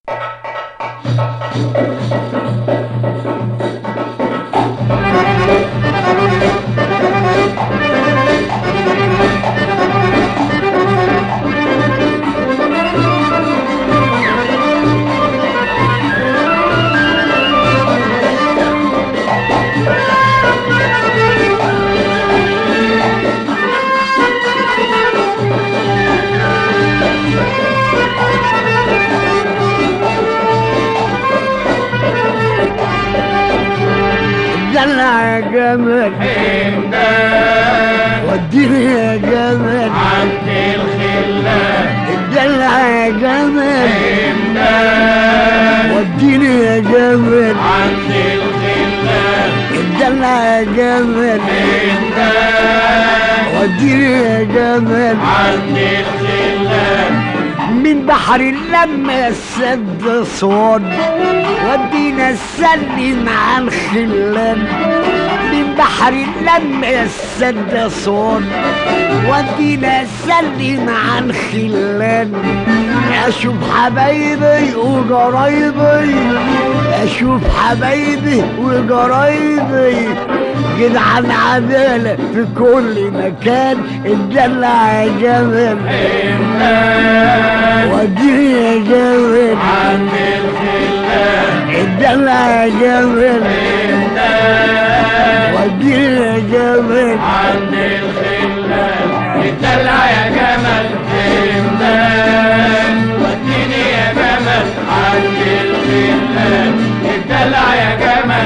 دلع يا جمل حمدان وديني يا جمل عبد الخلان الدلع يا جمل حمدان وديني يا جمل عبد الخلان الدلع يا جمل حمدان وديني يا جمل عبد الخلان من بحر اللمة السد صوت ودينا السلم عن خلان من بحر اللمة السد صوت ودينا السلم عن خلان اشوف حبايبي وقرايبي اشوف حبايبي وقرايبي جدعان عدالة في كل مكان الدلع يا جمال حمدان وديني يا جمال عبد الخلان الدلع يا جمال حمدان وديني يا جمال عبد الخلان اتدلع يا جمل حمدان وديني يا جمل عبد الخلان اتدلع يا جمل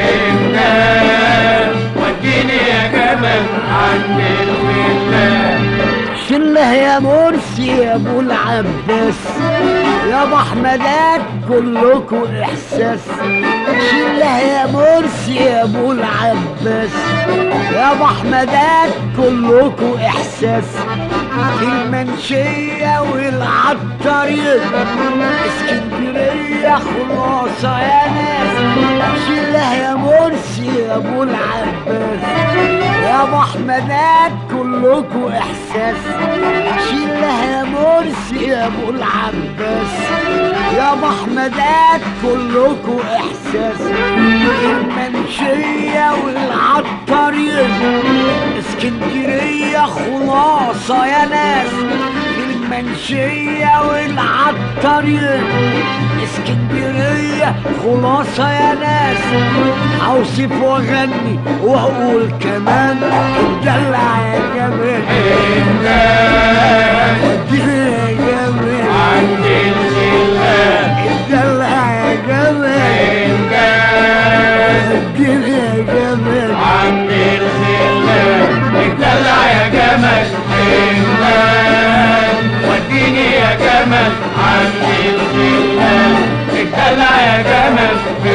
حمدان وديني يا جمل عبد الخلان شله يا مرسي يا ابو العباس يا ابو احمدات كلكوا احساس شله يا مرسي يا ابو العباس يا ابو احمدات كلكوا احساس في المنشية والعطارين اسكندرية خلاصة يا ناس شله يا مرسي يا ابو العباس يا ابو احمدات كلكوا احساس شله يا مرسي يا ابو العباس يا ابو احمدات كلكوا احساس المنشية والعطارين اسكندرية خلاصة يا ناس المنشية والعطارين اسكندرية خلاصة يا ناس اوصف واغني واقول كمان الدلع يا جمال حمدان وديني يا جمال عبد الخلان الدلع يا جمال حمدان وديني يا جمال عبد الخلان اتدلع يا جمل حمدان وديني يا جمل عبد الخلان اتدلع يا جمل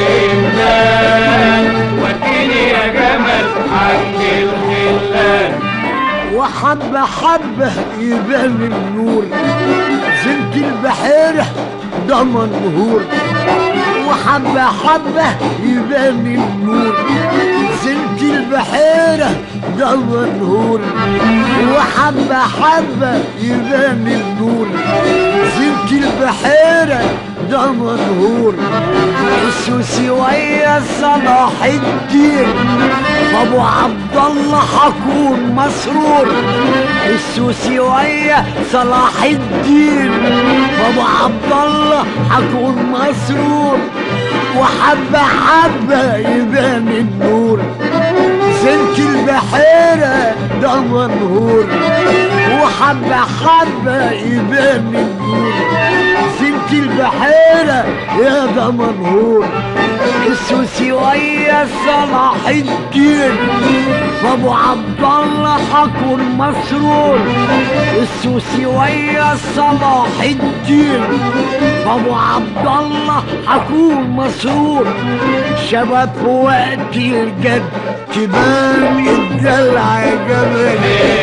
حمدان وديني يا جمل عبد الخلان وحبة حبة يبان النور زنت البحيرة ده منهور وحبة حبة يبان النور زنت البحيرة ده منهور وحبة حبة يبان النور زنت البحيرة ده منهور السوسي ويا صلاح الدين ابو عبد الله حكون مسرور السوسي ويا صلاح الدين ابو عبد الله حكون مسرور وحبة حبة يبان النور زنت البحيرة ده منهور وحبة حبة يبان النور زنت البحيرة يا ده منهور السوسي ويا صلاح الدين وابو عبد الله حكون مسرور السوسي ويا صلاح الدين وابو عبد الله حكون مسرور شباب في وقت الجد تبان الدلع يا جمال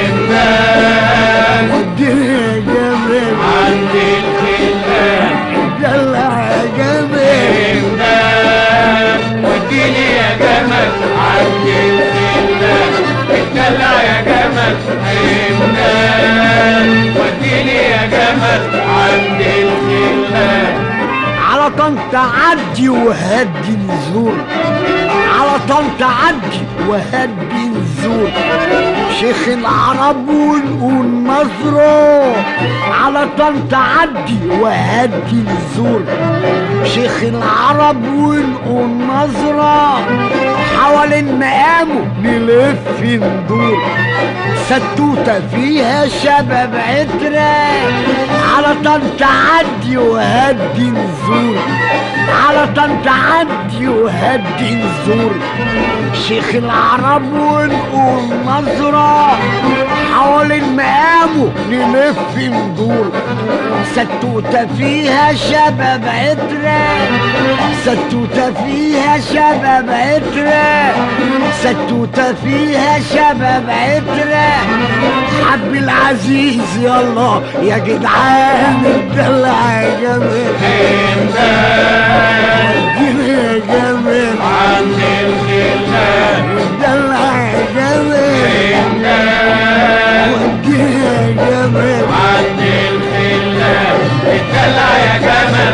حمدان وديني يا جمال عبد الخلان الدلع يا جمال حمدان وديني يا جمل عبد الخلان اتدلع يا جمل حمدان وديني يا جمل عبد الخلان على على طنط عدي وهدي نزور على طنط عدي وهدي نزور شيخ العرب ونقول نظره على طنط عدي وهدي نزور شيخ العرب ونقول نظرة حوالين مقامه نلف ندور ستوتة فيها شباب عترة على طنط عدي وهدي نزور على طنط عدي وهدي نزور شيخ العرب ونقول نظرة حوالين مقامه نلف ندور ستوتة فيها شباب عترة ستوتة فيها شباب عترة ستوتة فيها شباب عترة حب العزيز يلا يا جدعان الدلع يا جمال ادينا يا جمال عند الخلان الدلع يا جمال ودينا يا جمال عند الخلان اتدلع يا جمل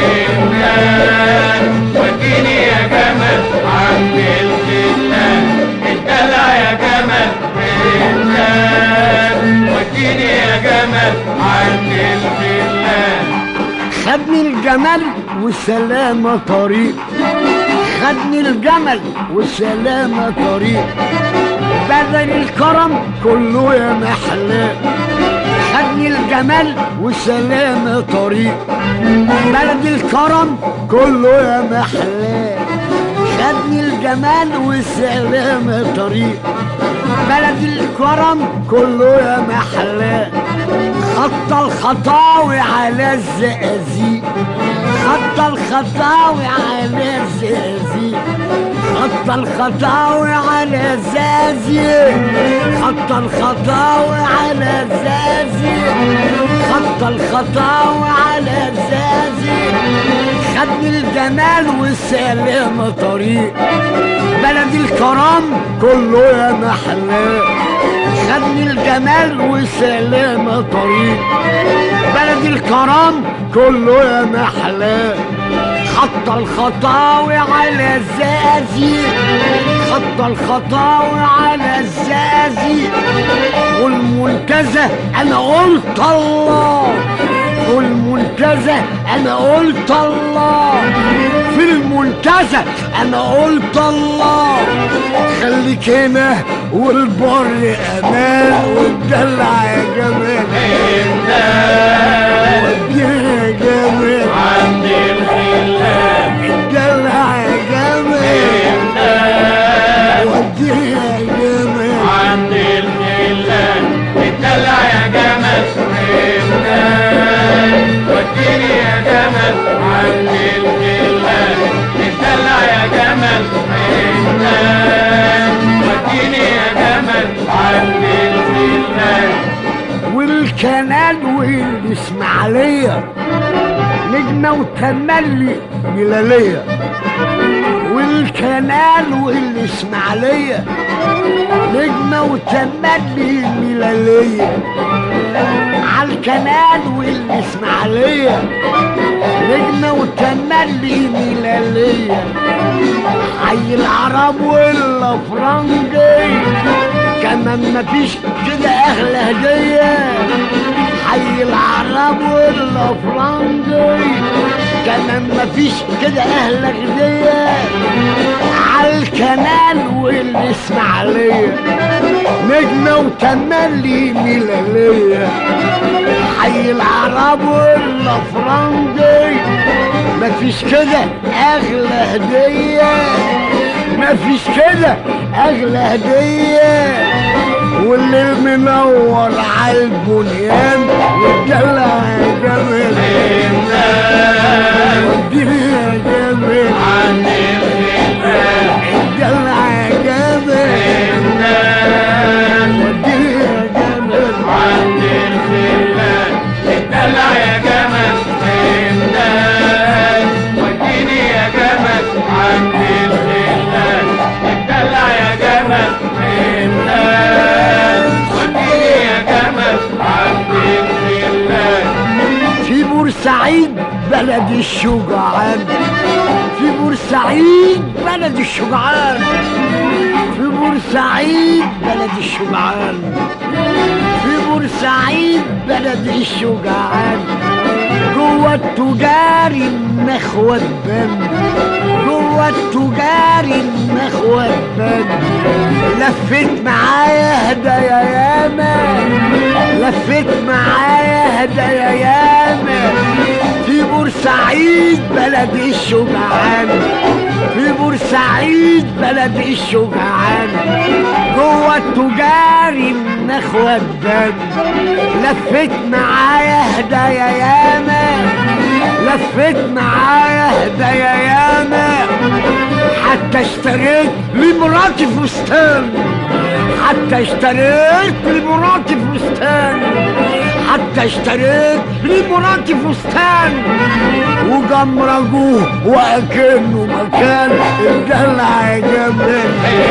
حنان وديني يا جمل عند الخلان اتدلع يا جمل حنان وديني يا جمل عند الخلان خدني الجمل والسلامة طريق خدني الجمل والسلامة طريق بدل الكرم كله يا محلاه خدني الجمل والسلامة طريق بلد الكرم كله يا محلاه خدني الجمال والسلامة طريق بلد الكرم كله يا محلاه خط الخطاوي على الزقازيق خط الخطاوي على الزقازيق خط الخطاوي على الزقازيق خط الخطاوي على الزقازيق خط الخطاوي على الزقازيق خدني الجمال والسلامة طريق بلد الكرم كله يا محلاه خدني الجمال والسلامة طريق بلد الكرم كله يا محلاه خط الخطاوي على الزقازيق خط الخطاوي على الزقازيق والمنتزه انا قلت الله والمنتزه انا قلت الله في المنتزه انا قلت الله خليك هنا والبر امان والدلع يا جمال حنان ودينا يا جمال عند الخلان الدلع يا جمال حنان ودينا يا جمال عند الخلان اتدلع يا جمل حنان وديني يا جمل عند الخلان اتدلع يا جمل حنان وديني يا جمل عند الخلان والكنال والاسماعيليه نجمه وتملي ملاليه والكنال والاسماعيليه نجمه وتملي ملاليه عالكنال والاسماعيليه نجمه وتملي ملاليه حي العرب والافرنجي كمان مفيش كده اغلى هديه حي العرب والافرنجي كمان مفيش كده اهل هديه عالكنال والاسماعيليه نجمه وتملي ميلاليه حي العرب والافرنجي مفيش كده اغلى هديه مفيش كده اغلى هديه والليل منور على البنيان والدلع يا جمال حنان وديني يا جمال عند الخلان الدلع يا جمال حنان وديني يا جمال عند الخلان اتدلع يا جمل حنان وديني يا جمل عند الخلان اتدلع يا جمل حنان وديني يا جمل عند الخلان في بورسعيد بلد الشجعان في بورسعيد بلد الشجعان في بورسعيد بلد الشجعان في بورسعيد بلد الشجعان جوه التجار النخوة تبان جوه التجار النخوة تبان لفت معايا هدايا ياما لفت معايا هدايا ياما في بورسعيد بلد الشجعان في بورسعيد بلد الشجعان جوه التجار النخوة تبان لفت معايا هدايا ياما لفت معايا هدايا ياما حتى اشتريت لمراتي فستان حتى اشتريت لمراتي فستان حتى اشتريت لمراتي فستان وجمرجوه وأكنه مكان الدلع يا جمال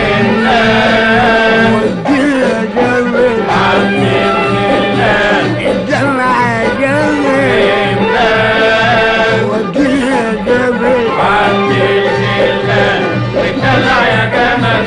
وديه يا جمال عم الخلان الدلع يا جمال وديه يا جمال عم الخلان اتدلع يا جمل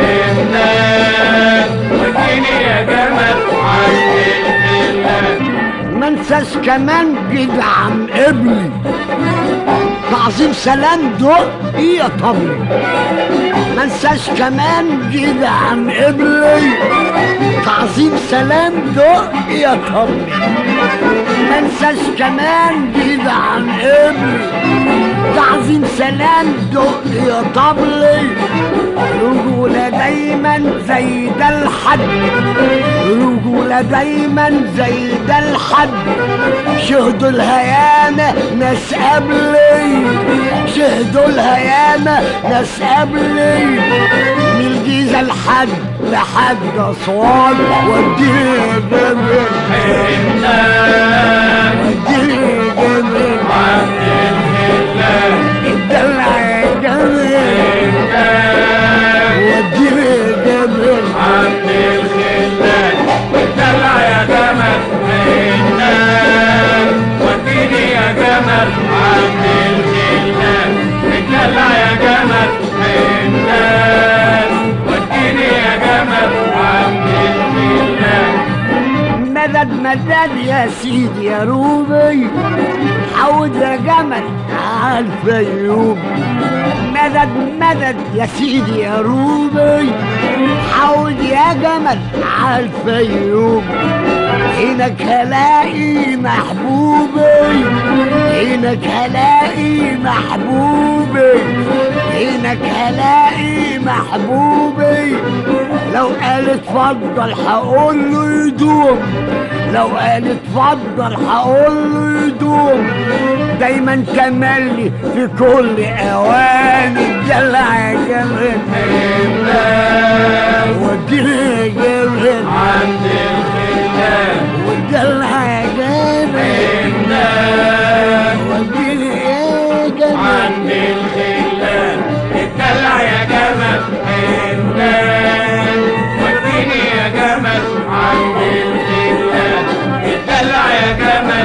حنان وديني يا جمل عم الخلان ما انساش كمان جدعان قبلي تعظيم سلام دق يا طبلي ما انساش كمان جدعان قبلي تعظيم سلام دق يا طبلي ما انساش كمان جدعان قبلي تعظيم سلام دق يا طبلي رجولة دايما زي ده الحد رجولة دايما زي ده الحد شهدوا الهيامة ناس قبلي شهدوا الهيامة ناس قبلي من الجيزة لحد لحد أسوان وديه يا جميل حنان وديه يا جميل عم الخلان الدلع يا جميل حنان وديه يا جميل عم الخلان اتدلع يا جمل حنان وديني يا جمل عم الخلان اتدلع يا جمل حنان وديني يا جمل عم الخلان مدد مدد يا سيدي يا روبي عود يا جمل عالفيوم مدد مدد يا سيدي يا روبي عود يا جمل عالفيوم هناك هلاقي محبوبي هناك هلاقي محبوبي هناك هلاقي محبوبي لو قال اتفضل هقول له يدوم لو قال اتفضل هقول له يدوم دايما تملي في كل اوان الدلع يا جمال حنان وديني يا جمال عند الخلان والدلع يا جمال حنان وديني يا جمال عند الخلان اتدلع يا جمل حنان وديني يا جمل عند الخلان اتدلع يا جمل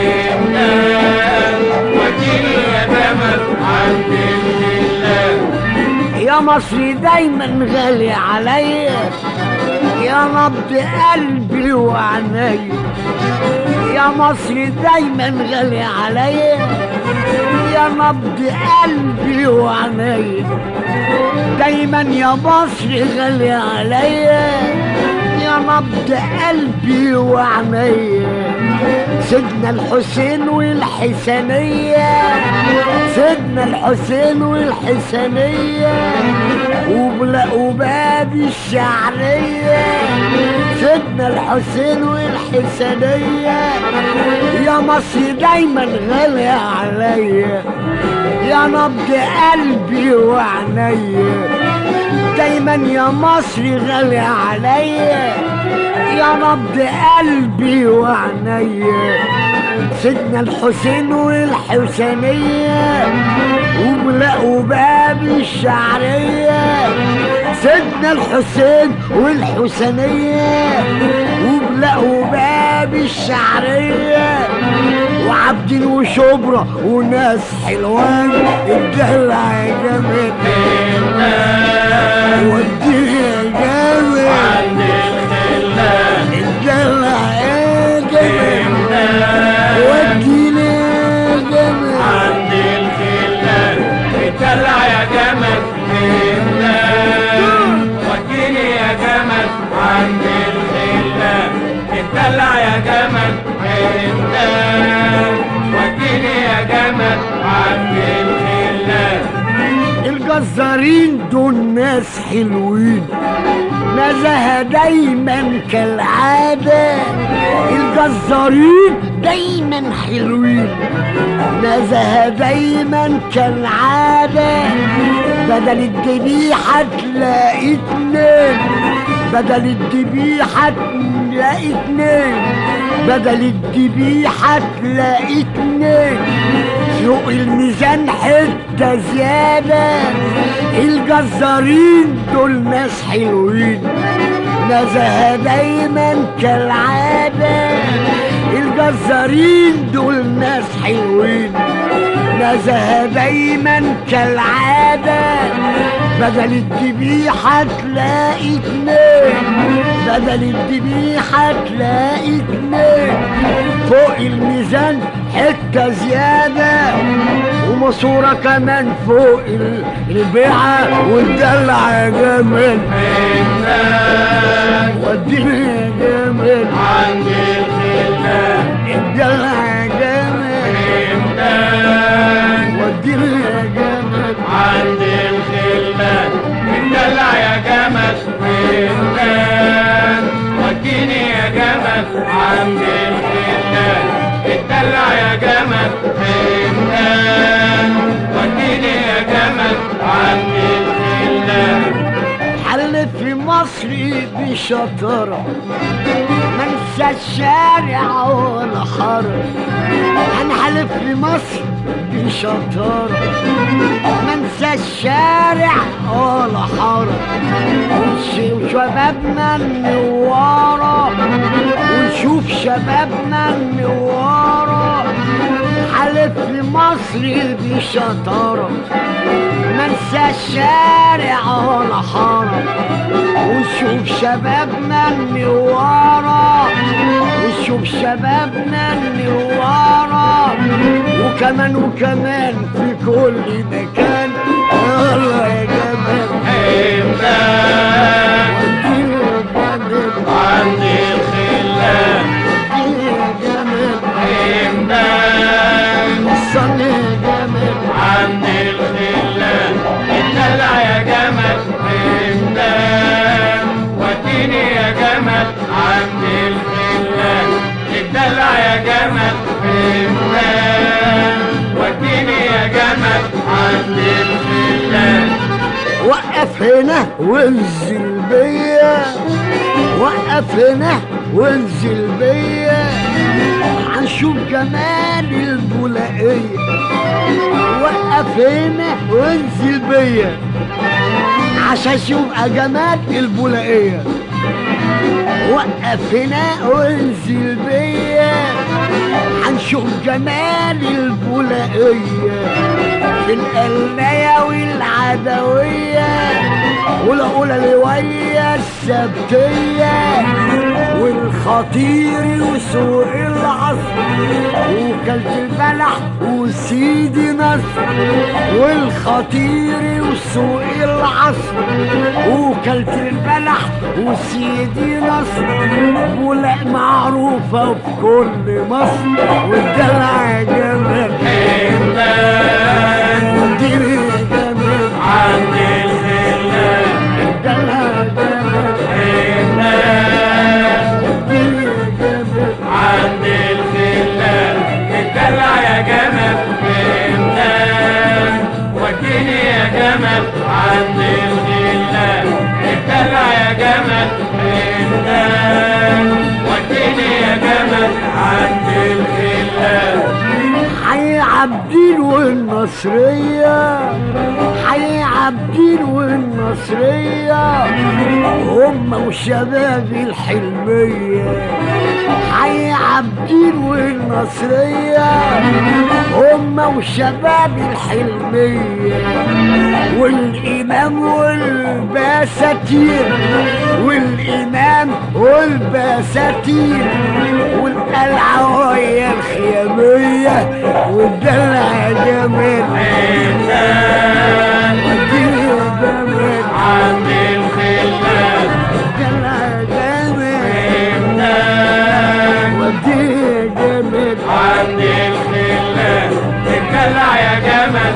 حنان وديني يا جمل عند الخلان يا مصري دايما غالي عليا يا نبض قلبي وعينيا يا مصري دايما غالي عليا يا نبض قلبي وعينيا دايما يا مصري غالي عليا يا نبض قلبي وعينيا سيدنا الحسين والحسنية سيدنا الحسين والحسنية وبلا وباب الشعرية سيدنا الحسين والحسنية يا مصر دايما غالية عليا يا نبض قلبي وعينيا دايما يا مصر غالية عليا يا نبض قلبي وعينيا سيدنا الحسين والحسينية وبلاقوا باب الشعرية سيدنا الحسين والحسينية وبلاقوا باب الشعرية وعبد وشبرا وناس حلوان الدلع يا جمال وديني يا جمال عند الخلان الدلع يا جمال وديني يا جمال عند الخلان اتدلع يا جمل خلان وديني يا جمل عند الخلان اتدلع يا جمل خلان وديني يا جمل عند الخلان الجزارين دول ناس حلوين نزهة دايما كالعادة الجزارين دايما حلوين نزهة دايما كالعادة بدل الذبيحة تلاقي اتنين بدل الذبيحة تلاقي اتنين بدل الذبيحة تلاقي اتنين فوق الميزان حتة زيادة الجزارين دول ناس حلوين نزهة دايما كالعادة الجزارين دول ناس حلوين نزهة دايما كالعادة بدل الذبيحة تلاقي اتنين بدل الذبيحة تلاقي اتنين فوق الميزان حتة زيادة وماسورة كمان فوق ال- البيعة والدلع يا جمال خلان وديني يا جمال عند الخلان الدلع يا جمال خلان وديني يا جمال عند الخلان اتدلع يا جمل خلان وديني يا جمل عند الخلان اتدلع يا جمل خلان وديني يا جمل عند الخلان حل في مصر بشطارة منسى الشارع ولا حارة هنحلف في مصر بشطارة منسى الشارع ولا حارة ونش- وشبابنا النوارة ونشوف شبابنا النوارة حلف في مصر بشطارة منسى الشارع ولا حارة ونشوف شبابنا النوارة ونشوف شبابنا النوارة وكمان وكمان في كل مكان يلا يا جمال خلان اديني يا جمال عند الخلان اديني يا جمال خلان وصلني يا جمال عند الخلان اتدلع يا جمل خلان وديني يا جمل عند الخلان اتدلع يا جمل خلان وديني يا جمل عند الخلان وقف هنا وانزل بيا وقف هنا وانزل بيا هنشوف جمال البولائية وقف هنا وانزل بيا عشان اشوف جمال البولائية وقف هنا وانزل بيا هنشوف جمال البولائية في القلاية والعدوية والأولى لوية السبتية والخطير وسوق العصر وكلت البلح وسيدي نصر والخطير وسوق العصر وكلت البلح وسيدي نصر ولا معروفة في كل مصر والدلع يا جمال خلان وديني يا جمال عند الخلان الدلع يا جمال خلان وديني يا جمال عند الخلان اتدلع يا جمل خلان وديني يا جمل عند الخلان اتدلع يا جمل خلان وديني يا جمل عند الخلان حي عابدين والنصرية حي عابدين والنصرية هم وشباب الحلمية حي عابدين والنصرية هم وشباب الحلمية والإمام والبساتين والإمام والبساتين والقلعة وهي الخيامية والدلع جميل حمدان وديه جميل عند الخلان دلع جميل حمدان وديه جميل عند الخلان اتدلع يا جمل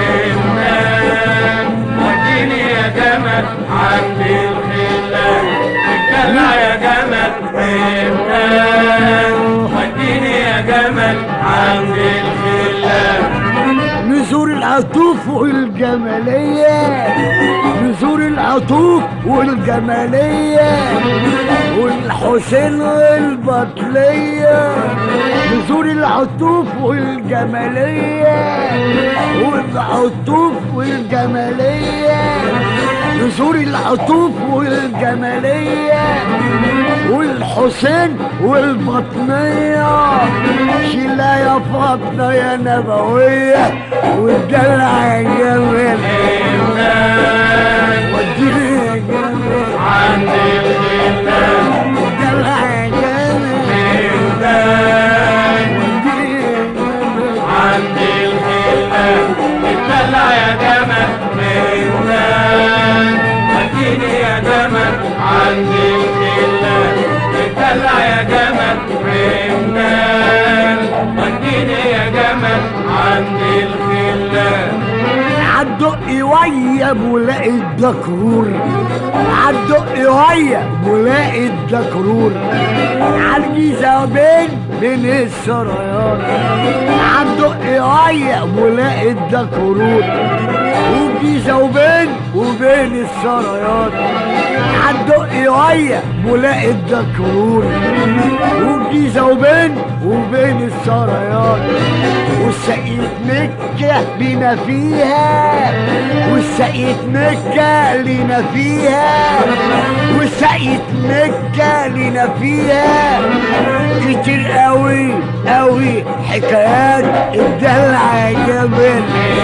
حمدان وديني يا جمل عند الخلان اتدلع يا جمل حمدان وديني يا جمل عند الخلان نزور العطوف والجمالية نزور العطوف والجمالية والحسين والبطلية نزور العطوف والجمالية والعطوف والجمالية نزور العطوف والجمالية والحسين والبطنية شيلة يا فاطمة يا نبوية والدلع يا جميل حمدان وديني يا جميل عند الخلان والدلع يا جميل حمدان وديني يا جميل عند الخلان اتدلع يا جمل حمدان وديني يا جمل عند الخلان اتدلع يا جمل حمدان وديني يا جمل عند الخلان عالدقي ويا بولاقي الدكرور عالدقي ويا بولاقي الدكرور عالجيزة بين بين السرايات عالدقي ويا بولاقي الدكرور وجيزة وبين وبين السرايات عالدقي ويا بولاقي الدكرور وجيزة وبين وبين السرايات والسقيت مكة لينا فيها والسقيت مكة لينا فيها والسقيت مكة لينا فيها كتير قوي قوي حكايات الدلع يا جمال